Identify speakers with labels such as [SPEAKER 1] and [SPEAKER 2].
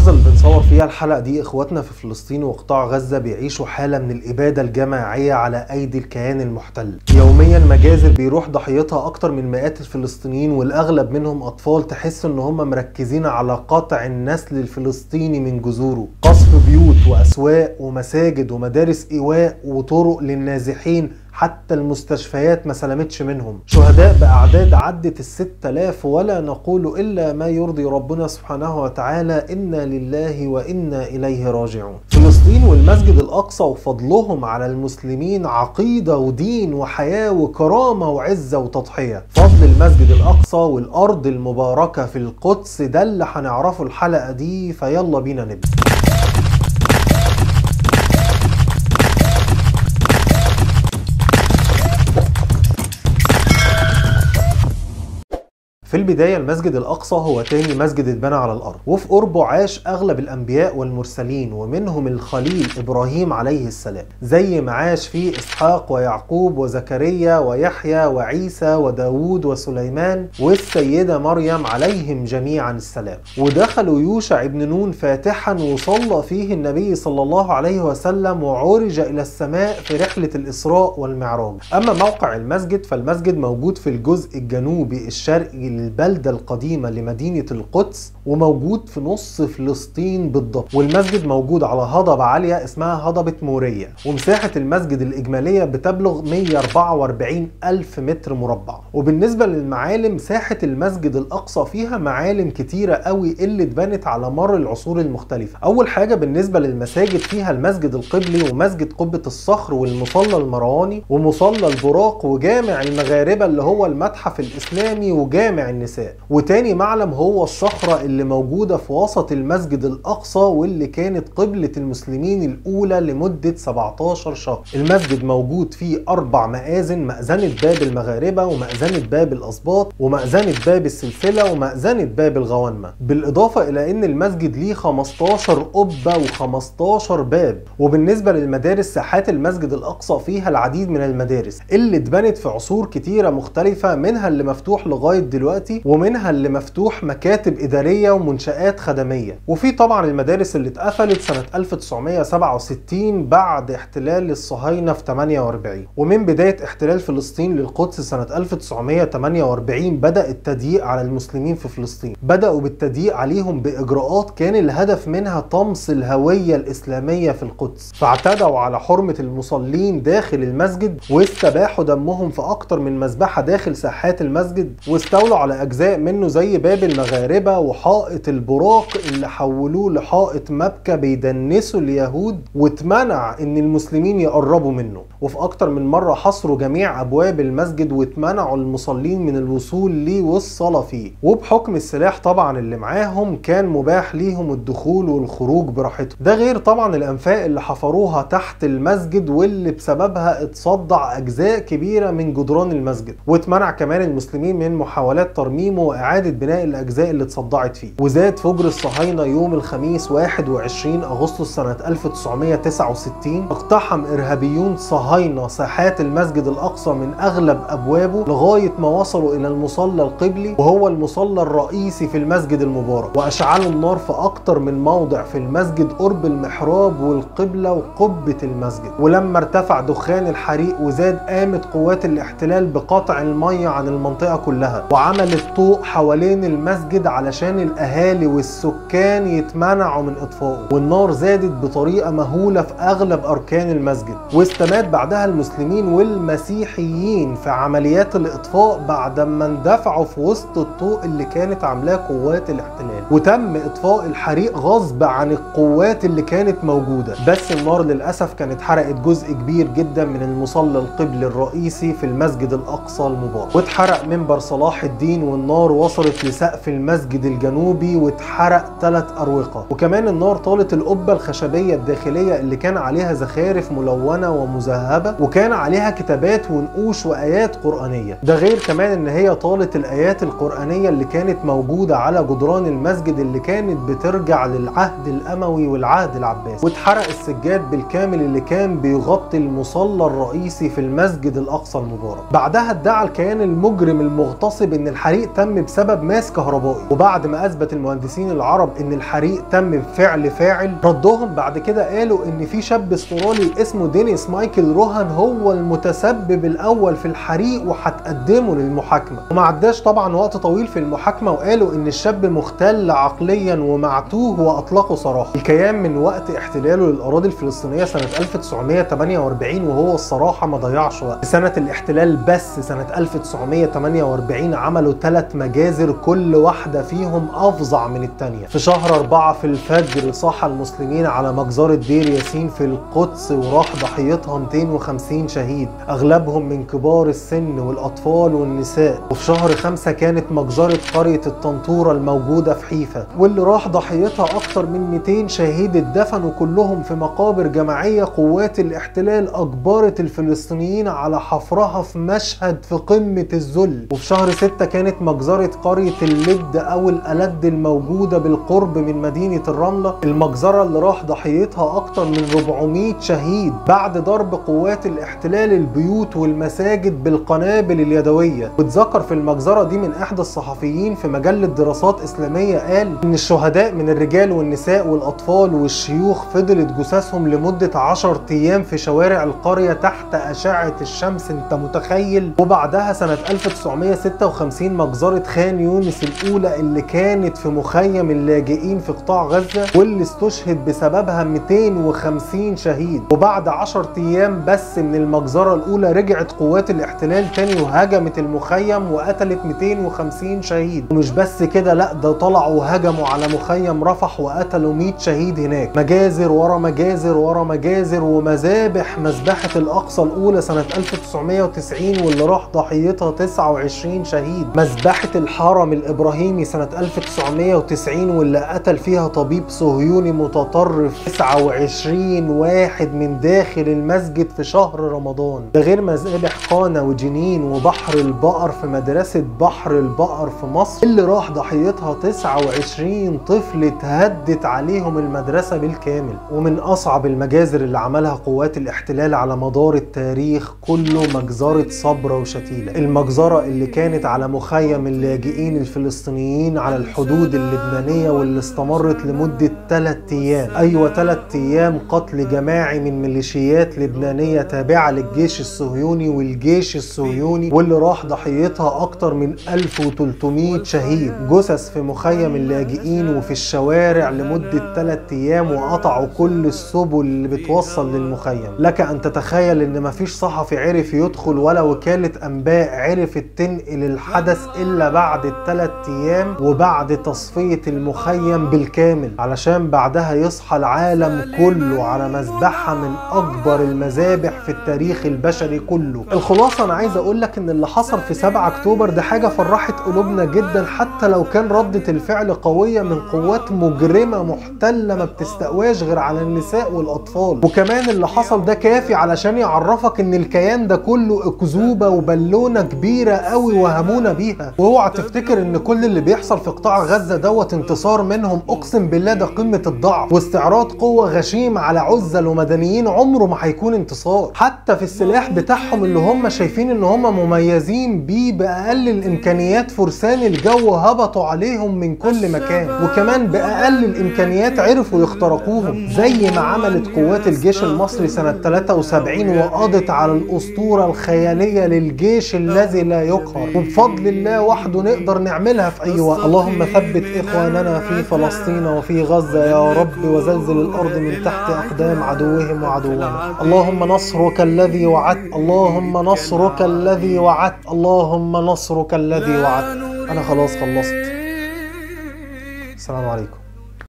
[SPEAKER 1] اللحظة اللي بنصور فيها الحلقة دي اخواتنا في فلسطين وقطاع غزة بيعيشوا حالة من الإبادة الجماعية على أيدي الكيان المحتل يوميا مجازر بيروح ضحيتها أكتر من مئات الفلسطينيين والأغلب منهم أطفال تحس إن هم مركزين على قطع النسل الفلسطيني من جذوره قصف بيوت وأسواق ومساجد ومدارس إيواء وطرق للنازحين حتى المستشفيات ما سلمتش منهم شهداء بأعداد عدت الست آلاف ولا نقول إلا ما يرضي ربنا سبحانه وتعالى إنا لله وإنا إليه راجعون فلسطين والمسجد الأقصى وفضلهم على المسلمين عقيدة ودين وحياة وكرامة وعزة وتضحية فضل المسجد الأقصى والأرض المباركة في القدس ده اللي هنعرفه الحلقة دي فيلا بينا نبدأ في البداية المسجد الأقصى هو تاني مسجد اتبنى على الأرض وفي قربه عاش أغلب الأنبياء والمرسلين ومنهم الخليل إبراهيم عليه السلام زي ما عاش فيه إسحاق ويعقوب وزكريا ويحيى وعيسى وداود وسليمان والسيدة مريم عليهم جميعا السلام ودخلوا يوشع ابن نون فاتحا وصلى فيه النبي صلى الله عليه وسلم وعرج إلى السماء في رحلة الإسراء والمعراج أما موقع المسجد فالمسجد موجود في الجزء الجنوبي الشرقي البلدة القديمة لمدينة القدس وموجود في نص فلسطين بالضبط والمسجد موجود على هضبة عالية اسمها هضبة مورية ومساحة المسجد الإجمالية بتبلغ 144 ألف متر مربع وبالنسبة للمعالم ساحة المسجد الأقصى فيها معالم كتيرة قوي اللي اتبنت على مر العصور المختلفة أول حاجة بالنسبة للمساجد فيها المسجد القبلي ومسجد قبة الصخر والمصلى المرواني ومصلى البراق وجامع المغاربة اللي هو المتحف الإسلامي وجامع النساء وتاني معلم هو الصخرة اللي موجودة في وسط المسجد الأقصى واللي كانت قبلة المسلمين الأولى لمدة 17 شهر المسجد موجود فيه أربع مآذن مأذنة باب المغاربة ومأذنة باب الأسباط ومأذنة باب السلسلة ومأذنة باب الغوانمة بالإضافة إلى أن المسجد ليه 15 قبة و15 باب وبالنسبة للمدارس ساحات المسجد الأقصى فيها العديد من المدارس اللي اتبنت في عصور كتيرة مختلفة منها اللي مفتوح لغاية دلوقتي دلوقتي ومنها اللي مفتوح مكاتب إدارية ومنشآت خدمية وفي طبعا المدارس اللي اتقفلت سنة 1967 بعد احتلال الصهاينة في 48 ومن بداية احتلال فلسطين للقدس سنة 1948 بدأ التضييق على المسلمين في فلسطين بدأوا بالتضييق عليهم بإجراءات كان الهدف منها طمس الهوية الإسلامية في القدس فاعتدوا على حرمة المصلين داخل المسجد واستباحوا دمهم في أكتر من مذبحة داخل ساحات المسجد واستولوا على اجزاء منه زي باب المغاربه وحائط البراق اللي حولوه لحائط مبكى بيدنسوا اليهود واتمنع ان المسلمين يقربوا منه وفي اكتر من مره حصروا جميع ابواب المسجد واتمنعوا المصلين من الوصول ليه والصلاه فيه وبحكم السلاح طبعا اللي معاهم كان مباح ليهم الدخول والخروج براحتهم ده غير طبعا الانفاق اللي حفروها تحت المسجد واللي بسببها اتصدع اجزاء كبيره من جدران المسجد واتمنع كمان المسلمين من محاولات ترميمه واعاده بناء الاجزاء اللي اتصدعت فيه وزاد فجر الصهاينه يوم الخميس 21 اغسطس سنه 1969 اقتحم ارهابيون صهاينه ساحات المسجد الاقصى من اغلب ابوابه لغايه ما وصلوا الى المصلى القبلي وهو المصلى الرئيسي في المسجد المبارك واشعلوا النار في اكتر من موضع في المسجد قرب المحراب والقبله وقبه المسجد ولما ارتفع دخان الحريق وزاد قامت قوات الاحتلال بقطع الميه عن المنطقه كلها وعملت طوق حوالين المسجد علشان الاهالي والسكان يتمنعوا من اطفائه والنار زادت بطريقه مهوله في اغلب اركان المسجد واستمات بعدها المسلمين والمسيحيين في عمليات الاطفاء بعد ما اندفعوا في وسط الطوق اللي كانت عاملاه قوات الاحتلال وتم اطفاء الحريق غصب عن القوات اللي كانت موجوده بس النار للاسف كانت حرقت جزء كبير جدا من المصلى القبلي الرئيسي في المسجد الاقصى المبارك واتحرق منبر صلاح الدين والنار وصلت لسقف المسجد الجنوبي واتحرق ثلاث اروقه وكمان النار طالت القبه الخشبيه الداخليه اللي كان عليها زخارف ملونه ومذهبه وكان عليها كتابات ونقوش وايات قرانيه ده غير كمان ان هي طالت الايات القرانيه اللي كانت موجوده على جدران المسجد اللي كانت بترجع للعهد الاموي والعهد العباسي واتحرق السجاد بالكامل اللي كان بيغطي المصلى الرئيسي في المسجد الاقصى المبارك بعدها ادعى الكيان المجرم المغتصب ان الحريق تم بسبب ماس كهربائي وبعد ما اثبت المهندسين العرب ان الحريق تم بفعل فاعل ردهم بعد كده قالوا ان في شاب استرالي اسمه دينيس مايكل روهان هو المتسبب الاول في الحريق وهتقدمه للمحاكمه وما عداش طبعا وقت طويل في المحاكمه وقالوا ان الشاب مختل عقليا ومعتوه واطلقوا سراحه الكيان من وقت احتلاله للاراضي الفلسطينيه سنه 1948 وهو الصراحه ما ضيعش وقت في سنه الاحتلال بس سنه 1948 عملوا ثلاث مجازر كل واحده فيهم افظع من الثانيه في شهر أربعة في الفجر صاح المسلمين على مجزرة دير ياسين في القدس وراح ضحيتها 250 شهيد أغلبهم من كبار السن والأطفال والنساء وفي شهر خمسة كانت مجزرة قرية الطنطورة الموجودة في حيفا واللي راح ضحيتها أكتر من 200 شهيد اتدفنوا كلهم في مقابر جماعية قوات الاحتلال أجبرت الفلسطينيين على حفرها في مشهد في قمة الذل وفي شهر ستة كانت مجزرة قرية اللد أو الألد الموجودة بالقرب من مدينة الرملة المجزرة اللي راح ضحيتها أكتر من 400 شهيد بعد ضرب قوات الاحتلال البيوت والمساجد بالقنابل اليدوية واتذكر في المجزرة دي من أحد الصحفيين في مجلة دراسات إسلامية قال إن الشهداء من الرجال والنساء والأطفال والشيوخ فضلت جثثهم لمدة 10 أيام في شوارع القرية تحت أشعة الشمس أنت متخيل وبعدها سنة 1956 مجزرة خان يونس الأولى اللي كانت في مخيم اللاجئين في قطاع غزة واللي استشهد بسببها 250 شهيد وبعد 10 أيام بس من المجزرة الأولى رجعت قوات الاحتلال تاني وهجمت المخيم وقتلت 250 شهيد ومش بس كده لا ده طلعوا هجموا على مخيم رفح وقتلوا 100 شهيد هناك مجازر ورا مجازر ورا مجازر ومذابح مذبحة الأقصى الأولى سنة 1990 واللي راح ضحيتها 29 شهيد مذبحة الحرم الإبراهيمي سنة 1990 واللي قتل فيها طبيب صهيوني متطرف 29 واحد من داخل المسجد في شهر رمضان ده غير مذابح قانا وجنين وبحر البقر في مدرسة بحر البقر في مصر اللي راح ضحيتها 29 طفل اتهدت عليهم المدرسة بالكامل ومن أصعب المجازر اللي عملها قوات الاحتلال على مدار التاريخ كله مجزرة صبرا وشتيلة المجزرة اللي كانت على مخيم اللاجئين الفلسطينيين على الحدود اللبنانية واللي استمرت لمدة 3 أيام أيوة 3 أيام قتل جماعي من ميليشيات لبنانية تابعة للجيش الصهيوني والجيش الصهيوني واللي راح ضحيتها أكتر من 1300 شهيد جثث في مخيم اللاجئين وفي الشوارع لمدة 3 أيام وقطعوا كل السبل اللي بتوصل للمخيم لك أن تتخيل أن مفيش صحفي عرف يدخل ولا وكالة أنباء عرفت تنقل الحدث إلا بعد الثلاث أيام وبعد تصفية المخيم بالكامل علشان بعدها يصحى العالم كله على مذبحة من أكبر المذابح في التاريخ البشري كله الخلاصة أنا عايز أقول لك إن اللي حصل في 7 أكتوبر ده حاجة فرحت قلوبنا جدا حتى لو كان ردة الفعل قوية من قوات مجرمة محتلة ما بتستقواش غير على النساء والأطفال وكمان اللي حصل ده كافي علشان يعرفك إن الكيان ده كله أكذوبة وبالونة كبيرة قوي وهمونا بيها واوعى تفتكر إن كل اللي بيحصل في قطاع غزة دوت انتصار منهم أقسم بالله ده قمة الضعف واستعراض قوة غشيمة على عزل ومدنيين عمره ما هيكون انتصار حتى في السلاح بتاعهم اللي هم شايفين ان هم مميزين بيه بأقل الإمكانيات فرسان الجو هبطوا عليهم من كل مكان وكمان بأقل الإمكانيات عرفوا يخترقوهم زي ما عملت قوات الجيش المصري سنة 73 وقضت على الأسطورة الخيالية للجيش الذي لا يقهر وبفضل الله وحده نقدر نعملها في أي وقت اللهم ثبت إخواننا في فلسطين وفي غزة يا رب وزلزل الأرض من تحت أقدام عدوهم وعدونا اللهم نصرك الذي وعدت اللهم نصرك الذي وعدت اللهم نصرك الذي وعدت أنا خلاص خلصت السلام عليكم